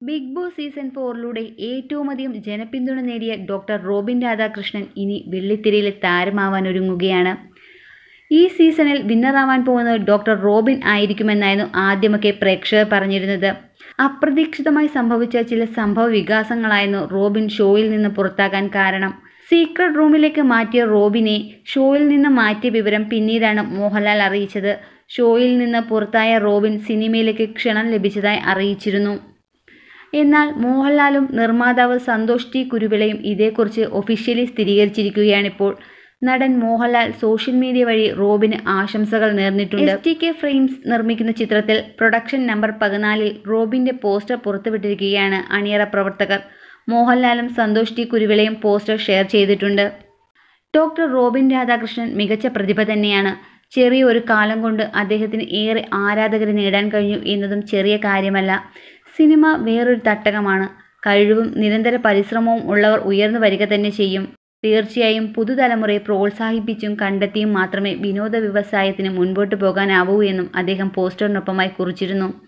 big boss season ഫോറിലൂടെ ഏറ്റവുമധികം ജനപിന്തുണ നേടിയ doctor Robin Radhakrishnan ഇനി വെള്ളിത്തിരയിലെ താരമാവാൻ ഒരുങ്ങുകയാണ് ഈ സീസണിൽ വിന്നറാവാൻ പോകുന്നത് ഡോക്ടർ റോബിൻ ആയിരിക്കുമെന്നായിരുന്നു ആദ്യമൊക്കെ പ്രേക്ഷകർ പറഞ്ഞിരുന്നത് അപ്രതീക്ഷിതമായി സംഭവിച്ച ചില സംഭവ വികാസങ്ങളായിരുന്നു റോബിൻ ഷോയിൽ നിന്ന് പുറത്താകാൻ കാരണം സീക്രട്ട് റൂമിലേക്ക് മാറ്റിയ റോബിനെ ഷോയിൽ നിന്ന് മാറ്റിയ വിവരം പിന്നീടാണ് മോഹൻലാൽ അറിയിച്ചത് ഷോയിൽ നിന്ന് പുറത്തായ റോബിൻ സിനിമയിലേക്ക് ക്ഷണം ലഭിച്ചതായി അറിയിച്ചിരുന്നു എന്നാൽ മോഹൻലാലും നിർമ്മാതാവ് സന്തോഷ് ടി കുരുവിളയും ഇതേക്കുറിച്ച് ഒഫീഷ്യലി സ്ഥിരീകരിച്ചിരിക്കുകയാണിപ്പോൾ നടൻ മോഹൻലാൽ സോഷ്യൽ മീഡിയ വഴി റോബിന് ആശംസകൾ നേർന്നിട്ടുണ്ട് എസ് ടി കെ ഫ്രെയിംസ് നിർമ്മിക്കുന്ന ചിത്രത്തിൽ പ്രൊഡക്ഷൻ നമ്പർ പതിനാലിൽ റോബിന്റെ പോസ്റ്റർ പുറത്തുവിട്ടിരിക്കുകയാണ് അണിയറ പ്രവർത്തകർ മോഹൻലാലും സന്തോഷ് ടി കുരുവിളയും പോസ്റ്റർ ഷെയർ ചെയ്തിട്ടുണ്ട് ഡോക്ടർ റോബിൻ രാധാകൃഷ്ണൻ മികച്ച പ്രതിഭ തന്നെയാണ് ചെറിയ ഒരു കാലം കൊണ്ട് അദ്ദേഹത്തിന് ഏറെ ആരാധകരെ നേടാൻ കഴിഞ്ഞു എന്നതും ചെറിയ കാര്യമല്ല സിനിമ വേറൊരു തട്ടകമാണ് കഴിവും നിരന്തര പരിശ്രമവും ഉള്ളവർ ഉയർന്നു വരിക തന്നെ ചെയ്യും തീർച്ചയായും പുതുതലമുറയെ പ്രോത്സാഹിപ്പിച്ചും കണ്ടെത്തിയും മാത്രമേ വിനോദ വ്യവസായത്തിന് മുൻപോട്ട് പോകാനാവൂ എന്നും അദ്ദേഹം പോസ്റ്ററിനൊപ്പമായി കുറിച്ചിരുന്നു